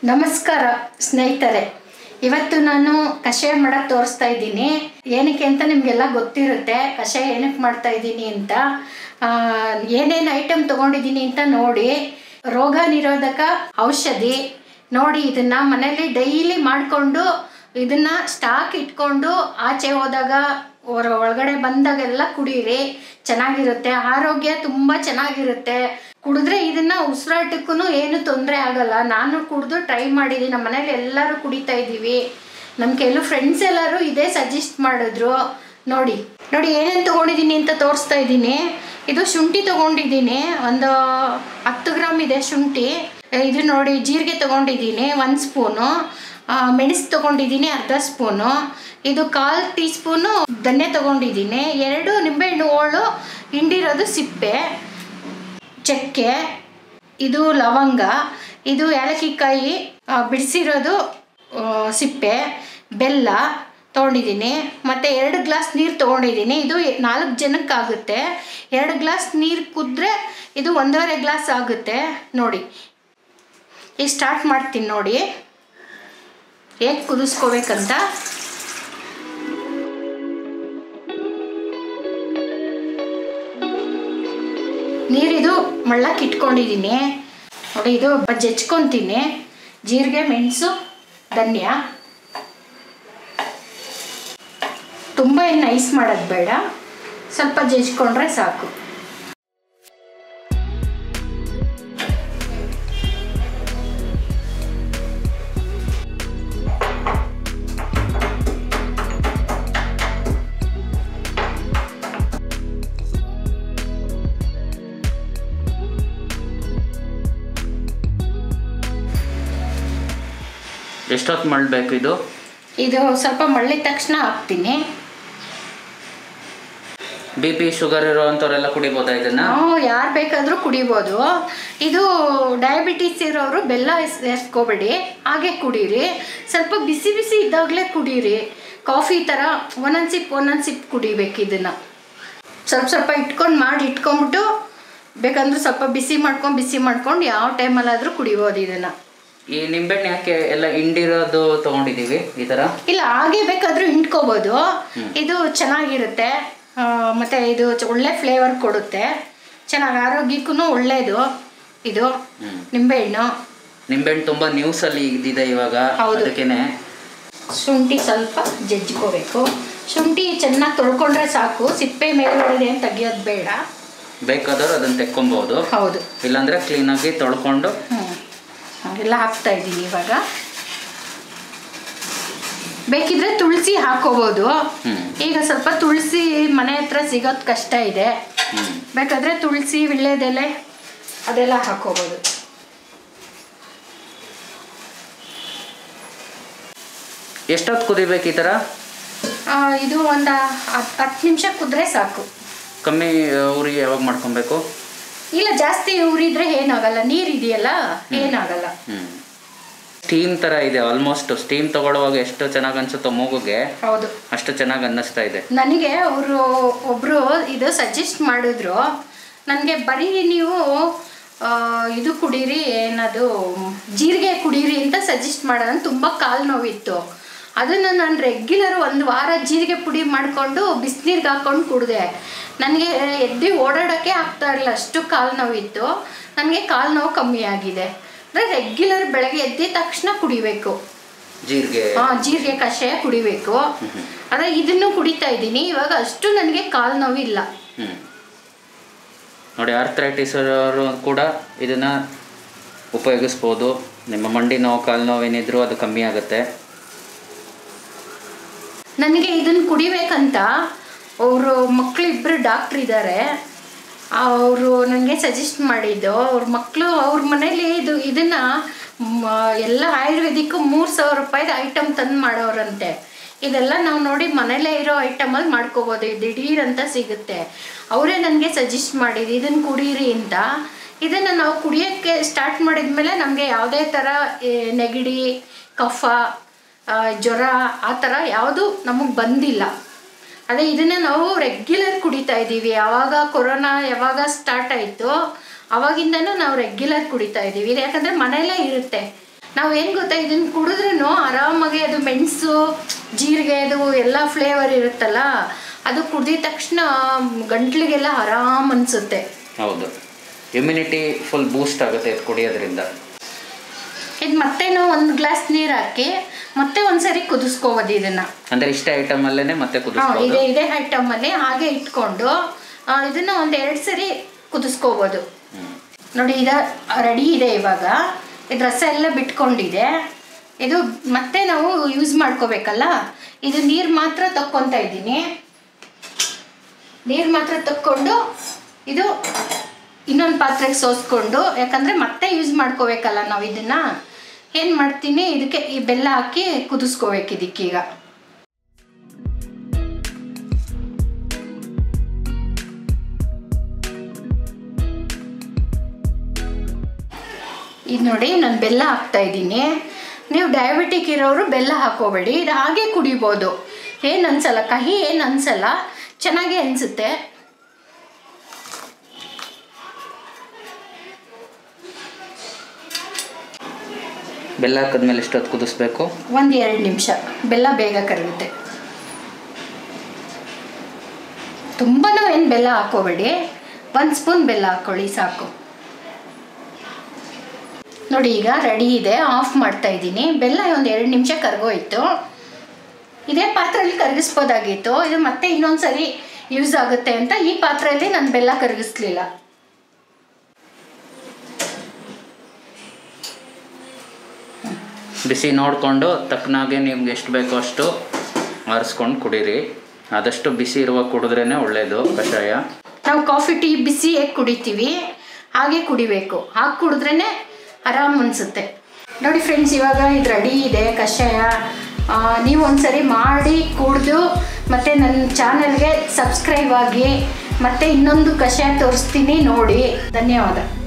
ನಮಸ್ಕಾರ ಸ್ನೇಹಿತರೆ ಇವತ್ತು ನಾನು ಕಷಾಯ ಮಾಡೋಕ್ಕೆ ತೋರಿಸ್ತಾ ಇದ್ದೀನಿ ಏನಕ್ಕೆ ಅಂತ ನಿಮಗೆಲ್ಲ ಗೊತ್ತಿರುತ್ತೆ ಕಷಾಯ ಏನಕ್ಕೆ ಮಾಡ್ತಾ ಇದ್ದೀನಿ ಅಂತ ಆ, ಏನೇನು ಐಟಮ್ ತೊಗೊಂಡಿದ್ದೀನಿ ಅಂತ ನೋಡಿ ರೋಗ ನಿರೋಧಕ ಔಷಧಿ ನೋಡಿ ಇದನ್ನು ಮನೇಲಿ ಡೈಲಿ ಮಾಡಿಕೊಂಡು ಇದನ್ನ ಸ್ಟಾಕ್ ಇಟ್ಕೊಂಡು ಆಚೆ ಹೋದಾಗ ಹೊರ ಒಳಗಡೆ ಬಂದಾಗೆಲ್ಲ ಕುಡೀರಿ ಚೆನ್ನಾಗಿರುತ್ತೆ ಆರೋಗ್ಯ ತುಂಬ ಚೆನ್ನಾಗಿರುತ್ತೆ ಕುಡಿದ್ರೆ ಇದನ್ನ ಉಸಿರಾಟಕ್ಕೂ ಏನು ತೊಂದರೆ ಆಗಲ್ಲ ನಾನು ಕುಡಿದು ಟ್ರೈ ಮಾಡಿದ್ದೀನಿ ನಮ್ಮ ಮನೇಲಿ ಎಲ್ಲರೂ ಕುಡಿತಾ ಇದ್ದೀವಿ ನಮ್ಮ ಕೆಲವು ಫ್ರೆಂಡ್ಸ್ ಎಲ್ಲರೂ ಇದೇ ಸಜೆಸ್ಟ್ ಮಾಡಿದ್ರು ನೋಡಿ ನೋಡಿ ಏನೇನು ತೊಗೊಂಡಿದ್ದೀನಿ ಅಂತ ತೋರಿಸ್ತಾ ಇದ್ದೀನಿ ಇದು ಶುಂಠಿ ತೊಗೊಂಡಿದ್ದೀನಿ ಒಂದು ಹತ್ತು ಗ್ರಾಮ್ ಇದೆ ಶುಂಠಿ ಇದು ನೋಡಿ ಜೀರಿಗೆ ತೊಗೊಂಡಿದ್ದೀನಿ ಒಂದು ಸ್ಪೂನು ಮೆಣಸು ತೊಗೊಂಡಿದ್ದೀನಿ ಅರ್ಧ ಸ್ಪೂನು ಇದು ಕಾಲು ಟೀ ಸ್ಪೂನು ಧನ್ಯ ತೊಗೊಂಡಿದ್ದೀನಿ ಎರಡು ನಿಂಬೆಹಣ್ಣು ಹೋಳು ಹಿಂಡಿರೋದು ಸಿಪ್ಪೆ ಚಕ್ಕೆ ಇದು ಲವಂಗ ಇದು ಏಲಕ್ಕಿಕಾಯಿ ಆ, ಬಿಡಿಸಿರೋದು ಆ, ಸಿಪ್ಪೆ ಬೆಲ್ಲ ತೊಗೊಂಡಿದ್ದೀನಿ ಮತ್ತು ಎರಡು ಗ್ಲಾಸ್ ನೀರು ತೊಗೊಂಡಿದ್ದೀನಿ ಇದು ಎ- ನಾಲ್ಕು ಜನಕ್ಕಾಗುತ್ತೆ ಎರಡು ಗ್ಲಾಸ್ ನೀರು ಕುದ್ರೆ ಇದು ಒಂದೂವರೆ ಗ್ಲಾಸ್ ಆಗುತ್ತೆ ನೋಡಿ ಈಗ ಸ್ಟಾರ್ಟ್ ಮಾಡ್ತೀನಿ ನೋಡಿ ಹೇಗೆ ಕುದಿಸ್ಕೋಬೇಕಂತ ನೀರಿದು ಮಳ್ಳಕ್ಕೆ ಇಟ್ಕೊಂಡಿದ್ದೀನಿ ನೋಡಿ ಇದು ಜಜ್ಕೊತೀನಿ ಜೀರಿಗೆ ಮೆಣಸು ಧನ್ಯ ತುಂಬ ಏನು ನೈಸ್ ಮಾಡೋದು ಬೇಡ ಸ್ವಲ್ಪ ಜಜ್ಕೊಂಡ್ರೆ ಸಾಕು ಎಷ್ಟೊತ್ತು ಮಾಡಬೇಕು ಇದು ಇದು ಸ್ವಲ್ಪ ಮಳ್ಳಿದ ತಕ್ಷಣ ಹಾಕ್ತೀನಿ ಬಿ ಪಿ ಶುಗರ್ ಇರೋವಂಥವ್ರೆಲ್ಲ ಕುಡಿಬೋದಾ ಇದನ್ನ ನಾವು ಯಾರು ಬೇಕಾದರೂ ಕುಡಿಬೋದು ಇದು ಡಯಾಬಿಟಿಸ್ ಇರೋರು ಬೆಲ್ಲ ಸೇರಿಸ್ಕೋಬೇಡಿ ಹಾಗೆ ಕುಡೀರಿ ಸ್ವಲ್ಪ ಬಿಸಿ ಬಿಸಿ ಇದ್ದಾಗಲೇ ಕುಡೀರಿ ಕಾಫಿ ಥರ ಒಂದೊಂದು ಸಿಪ್ ಒಂದೊಂದು ಸಿಪ್ ಕುಡಿಬೇಕು ಇದನ್ನು ಸ್ವಲ್ಪ ಸ್ವಲ್ಪ ಇಟ್ಕೊಂಡು ಮಾಡಿ ಇಟ್ಕೊಂಬಿಟ್ಟು ಬೇಕಂದ್ರೆ ಸ್ವಲ್ಪ ಬಿಸಿ ಮಾಡ್ಕೊಂಡು ಬಿಸಿ ಮಾಡ್ಕೊಂಡು ಯಾವ ಟೈಮಲ್ಲಾದರೂ ಕುಡಿಬೋದು ಇದನ್ನು ಈ ನಿಂಬೆಹಣ್ಣು ಯಾಕೆ ಎಲ್ಲ ಹಿಂಡಿರೋದು ತಗೊಂಡಿದೀವಿ ಈ ಥರ ಇಲ್ಲ ಹಾಗೆ ಬೇಕಾದರೂ ಹಿಂಡ್ಕೋಬೋದು ಇದು ಚೆನ್ನಾಗಿರುತ್ತೆ ಆ, ಮತ್ತೆ ಇದು ಚ- ಒಳ್ಳೆ ಫ್ಲೇವರ್ ಕೊಡುತ್ತೆ ಚೆನ್ನಾಗಿ ಆರೋಗ್ಯಕ್ಕೂ ಒಳ್ಳೆಯದು ಇದು ಹ್ಮ್. ನಿಂಬೆಹಣ್ಣು ನಿಂಬೆಹಣ್ಣು ತುಂಬ ನ್ಯೂಸಲ್ಲಿ ಇದ್ದಿದೆ ಇವಾಗ ಹೌದು. ಅದಕ್ಕೇನೆ ಶುಂಠಿ ಸ್ವಲ್ಪ ಜಜ್ಕೋಬೇಕು ಶುಂಠಿ ಚೆನ್ನಾಗಿ ತೊಳ್ಕೊಂಡ್ರೆ ಸಾಕು ಸಿಪ್ಪೆ ಮೇಲ್ಗಡೆ ಏನು ತೆಗಿಯೋದು ಬೇಡ ಬೇಕಾದವ್ರು ಅದನ್ನು ತೆಕ್ಕೊಬೋದು ಹೌದು ಇಲ್ಲಾಂದ್ರೆ ಕ್ಲೀನಾಗಿ ತೊಳ್ಕೊಂಡು ಹ್ಞೂ ಎಲ್ಲ ಹಾಕ್ತಾ ಇದ್ದೀನಿ ಇವಾಗ ಬೇಕಿದ್ರೆ ತುಳಸಿ ಹಾಕೋಬೋದು ಹ್ಮ್. ಈಗ ಸ್ವಲ್ಪ ತುಳಸಿ ಮನೆ ಹತ್ರ ಸಿಗೋದು ಕಷ್ಟ ಇದೆ ಹ್ಮ್. ಬೇಕಾದರೆ ತುಳಸಿ ವಿಳ್ಳೆದೆಲೆ ಅದೆಲ್ಲ ಹಾಕೋಬೋದು ಎಷ್ಟೊತ್ತು ಕುದಿಬೇಕು ಈ ಥರ ಆ, ಇದು ಒಂದು ಹತ್ತು ಹತ್ತು ನಿಮಿಷ ಕುದ್ರೆ ಸಾಕು ಕಮ್ಮಿ ಉರಿ ಯಾವಾಗ ಮಾಡ್ಕೊಬೇಕು ಇಲ್ಲ ಜಾಸ್ತಿ ಉರಿದ್ರೆ ಏನಾಗಲ್ಲ ನೀರು ಇದೆಯಲ್ಲ ಏನಾಗಲ್ಲ ಹ್ಞೂ ಸ್ಟೀಮ್ ಥರ ಇದೆ ಆಲ್ಮೋಸ್ಟ್ ಸ್ಟೀಮ್ ತಗೊಳ್ಳುವಾಗ ಎಷ್ಟು ಚೆನ್ನಾಗಿ ಅನ್ಸುತ್ತೋ ಮೂಗುಗೆ ಹೌದು ಅಷ್ಟು ಚೆನ್ನಾಗಿ ಅನ್ನಿಸ್ತಾ ಇದೆ ನನಗೆ ಅವರು ಒಬ್ಬರು ಇದು ಸಜೆಸ್ಟ್ ಮಾಡಿದ್ರು ನನಗೆ ಬರೀ ನೀವು ಆ, ಇದು ಕುಡೀರಿ ಏನದು ಜೀರಿಗೆ ಕುಡೀರಿ ಅಂತ ಸಜೆಸ್ಟ್ ಮಾಡೋದು ತುಂಬ ಕಾಲು ನೋವಿತ್ತು ಅದನ್ನು ನಾನು ರೆಗ್ಯುಲರ್ ಒಂದು ವಾರ ಜೀರಿಗೆ ಪುಡಿ ಮಾಡಿಕೊಂಡು ಬಿಸಿನೀರಿಗೆ ಹಾಕ್ಕೊಂಡು ಕುಡಿದೆ ನನಗೆ ಎದ್ದು ಓಡಾಡೋಕ್ಕೆ ಆಗ್ತಾ ಇರಲಿಲ್ಲ ಅಷ್ಟು ಕಾಲು ನೋವಿತ್ತು ನನಗೆ ಕಾಲು ನೋವು ಕಮ್ಮಿ ಆಗಿದೆ ಅಂದರೆ ರೆಗ್ಯುಲರ್ ಬೆಳಗ್ಗೆ ಎದ್ದ ತಕ್ಷಣ ಕುಡಿಬೇಕು ಜೀರಿಗೆ ಹಾ ಜೀರಿಗೆ ಕಷಾಯ ಕುಡಿಬೇಕು ಅದೇ ಇದನ್ನು ಕುಡಿತಾ ಇದ್ದೀನಿ ಇವಾಗ ಅಷ್ಟು ನನಗೆ ಕಾಲು ನೋವಿಲ್ಲ ಹ್ಞೂ ನೋಡಿ ಆರ್ಥ್ರೈಟಿಸ್ ಅವರು ಕೂಡ ಇದನ್ನು ಉಪಯೋಗಿಸ್ಬೋದು ನಿಮ್ಮ ಮಂಡಿ ನೋವು ಕಾಲು ನೋವು ಏನಿದ್ರು ಅದು ಕಮ್ಮಿ ಆಗುತ್ತೆ ನನಗೆ ಇದನ್ನು ಕುಡಿಬೇಕಂತ ಅವರು ಮಕ್ಕಳು ಇಬ್ಬರು ಡಾಕ್ಟ್ರ್ ಇದ್ದಾರೆ ಅವರು ನನಗೆ ಸಜೆಸ್ಟ್ ಮಾಡಿದ್ದು ಅವ್ರ ಮಕ್ಕಳು ಅವ್ರ ಮನೇಲಿ ಇದು ಇದನ್ನು ಎಲ್ಲ ಆಯುರ್ವೇದಿಕ್ಕು ಮೂರು ಸಾವಿರ ರೂಪಾಯಿದ ಐಟಮ್ ತಂದು ಮಾಡೋರಂತೆ ಇದೆಲ್ಲ ನಾವು ನೋಡಿ ಮನೇಲೇ ಇರೋ ಐಟಮಲ್ಲಿ ಮಾಡ್ಕೋಬೋದು ಇದು ದಿಢೀರ್ ಅಂತ ಸಿಗುತ್ತೆ ಅವರೇ ನನಗೆ ಸಜೆಸ್ಟ್ ಮಾಡಿದ್ದು ಇದನ್ನು ಕುಡೀರಿ ಅಂತ ಇದನ್ನು ನಾವು ಕುಡಿಯೋಕ್ಕೆ ಸ್ಟಾರ್ಟ್ ಮಾಡಿದ್ಮೇಲೆ ನಮಗೆ ಯಾವುದೇ ಥರ ಏ, ನೆಗಡಿ ಕಫ ಆ, ಜ್ವರ ಆ ಥರ ಯಾವುದು ನಮಗೆ ಬಂದಿಲ್ಲ ಅದೇ ಇದನ್ನು ನಾವು ರೆಗ್ಯುಲರ್ ಕುಡಿತಾ ಇದ್ದೀವಿ ಯಾವಾಗ ಕೊರೋನಾ ಯಾವಾಗ ಸ್ಟಾರ್ಟ್ ಆಯಿತು ಅವಾಗಿಂದನೂ ನಾವು ರೆಗ್ಯುಲರ್ ಕುಡಿತಾ ಇದ್ದೀವಿ ಇದು ಯಾಕಂದರೆ ಮನೆಯಲ್ಲೇ ಇರುತ್ತೆ ನಾವು ಏನು ಗೊತ್ತಾ ಇದನ್ನು ಕುಡಿದ್ರೂ ಆರಾಮಾಗಿ ಅದು ಮೆಣಸು ಜೀರಿಗೆ ಅದು ಎಲ್ಲ ಫ್ಲೇವರ್ ಇರುತ್ತಲ್ಲ ಅದು ಕುಡ್ದಿದ ತಕ್ಷಣ ಗಂಟ್ಲಿಗೆಲ್ಲ ಆರಾಮ್ ಅನಿಸುತ್ತೆ ಹೌದು ಇಮ್ಯುನಿಟಿ ಫುಲ್ ಬೂಸ್ಟ್ ಆಗುತ್ತೆ ಇದು ಕುಡಿಯೋದ್ರಿಂದ ಇದು ಮತ್ತೇನು ಒಂದು ಗ್ಲಾಸ್ ನೀರು ಹಾಕಿ ಮತ್ತೆ ಒಂದ್ಸರಿ ಕುದಿಸ್ಕೋಬೋದು ಇದನ್ನು ಅಂದರೆ ಇಷ್ಟ ಐಟಮಲ್ಲೇ ಮತ್ತೆ ಹಾಂ ಕುದಿಸ್ಬೋದು ಇದೇ ಇದೇ ಐಟಮಲ್ಲಿ ಹಾಗೆ ಇಟ್ಕೊಂಡು ಆ, ಇದನ್ನ ಒಂದು ಎರಡು ಸರಿ ಕುದಿಸ್ಕೋಬೋದು ಹ್ಮ್. ನೋಡಿ ಇದು ರೆಡಿ ಇದೆ ಇವಾಗ ಇದು ರಸ ಎಲ್ಲ ಬಿಟ್ಕೊಂಡಿದೆ ಇದು ಮತ್ತೆ ನಾವು ಯೂಸ್ ಮಾಡ್ಕೋಬೇಕಲ್ಲ ಇದು ನೀರು ಮಾತ್ರ ತಕ್ಕೊತಾ ಇದ್ದೀನಿ ನೀರು ಮಾತ್ರ ತಕ್ಕೊಂಡು ಇದು ಇನ್ನೊಂದು ಪಾತ್ರೆಗೆ ಸೋಸ್ಕೊಂಡು ಯಾಕಂದರೆ ಮತ್ತೆ ಯೂಸ್ ಮಾಡ್ಕೋಬೇಕಲ್ಲ ನಾವು ಇದನ್ನು ಏನು ಮಾಡ್ತೀನಿ ಇದಕ್ಕೆ ಈ ಬೆಲ್ಲ ಹಾಕಿ ಕುದಿಸ್ಕೋಬೇಕು ಇದಕ್ಕೀಗ ಇದು ನೋಡಿ ನಾನು ಬೆಲ್ಲ ಹಾಕ್ತಾ ಇದ್ದೀನಿ ನೀವು ಡಯಾಬಿಟಿಕ್ ಇರೋರು ಬೆಲ್ಲ ಹಾಕೋಬೇಡಿ ಇದು ಹಾಗೆ ಕುಡಿಬೋದು ಏನು ಅನ್ಸಲ್ಲ ಕಹಿ ಏನು ಅನ್ಸಲ್ಲ ಚೆನ್ನಾಗೇ ಅನಿಸುತ್ತೆ ಬೆಲ್ಲ ಹಾಕಿದ್ಮೇಲೆ ಎಷ್ಟೊತ್ತು ಕುದಿಸ್ಬೇಕು ಒಂದು ಎರಡು ನಿಮಿಷ ಬೆಲ್ಲ ಬೇಗ ಕರಗುತ್ತೆ ತುಂಬಾನು ಏನು ಬೆಲ್ಲ ಹಾಕೋಬೇಡಿ ಒಂದು ಸ್ಪೂನ್ ಬೆಲ್ಲ ಹಾಕ್ಕೊಳ್ಳಿ ಸಾಕು ನೋಡಿ ಈಗ ರೆಡಿ ಇದೆ ಆಫ್ ಮಾಡ್ತಾ ಇದ್ದೀನಿ ಬೆಲ್ಲ ಒಂದು ಎರಡು ನಿಮಿಷ ಕರಗೋಯ್ತು ಇದೇ ಪಾತ್ರೆಯಲ್ಲಿ ಕರಗಿಸ್ಬೋದಾಗಿತ್ತು ಇದು ಮತ್ತೆ ಇನ್ನೊಂದು ಸರಿ ಯೂಸ್ ಆಗುತ್ತೆ ಅಂತ ಈ ಪಾತ್ರೆಯಲ್ಲಿ ನಾನು ಬೆಲ್ಲ ಕರಗಿಸ್ಲಿಲ್ಲ ಬಿಸಿ ನೋಡಿಕೊಂಡು ತಕ್ಕನಾಗೆ ನಿಮ್ಗೆ ಎಷ್ಟು ಬೇಕೋ ಅಷ್ಟು ಆರಿಸ್ಕೊಂಡು ಕುಡೀರಿ ಆದಷ್ಟು ಬಿಸಿ ಇರುವಾಗ ಕುಡಿದ್ರೇ ಒಳ್ಳೆಯದು ಕಷಾಯ ನಾವು ಕಾಫಿ ಟೀ ಬಿಸಿ ಹೇಗೆ ಕುಡಿತೀವಿ ಹಾಗೆ ಕುಡಿಬೇಕು ಹಾಗೆ ಕುಡಿದ್ರೇ ಆರಾಮ್ ಅನಿಸುತ್ತೆ ನೋಡಿ ಫ್ರೆಂಡ್ಸ್ ಇವಾಗ ಇದು ರೆಡಿ ಇದೆ ಕಷಾಯ ಆ, ನೀವು ಒಂದ್ಸರಿ ಮಾಡಿ ಕುಡಿದು ಮತ್ತು ನನ್ನ ಚಾನಲ್ಗೆ ಸಬ್ಸ್ಕ್ರೈಬ್ ಆಗಿ ಮತ್ತು ಇನ್ನೊಂದು ಕಷಾಯ ತೋರಿಸ್ತೀನಿ ನೋಡಿ ಧನ್ಯವಾದ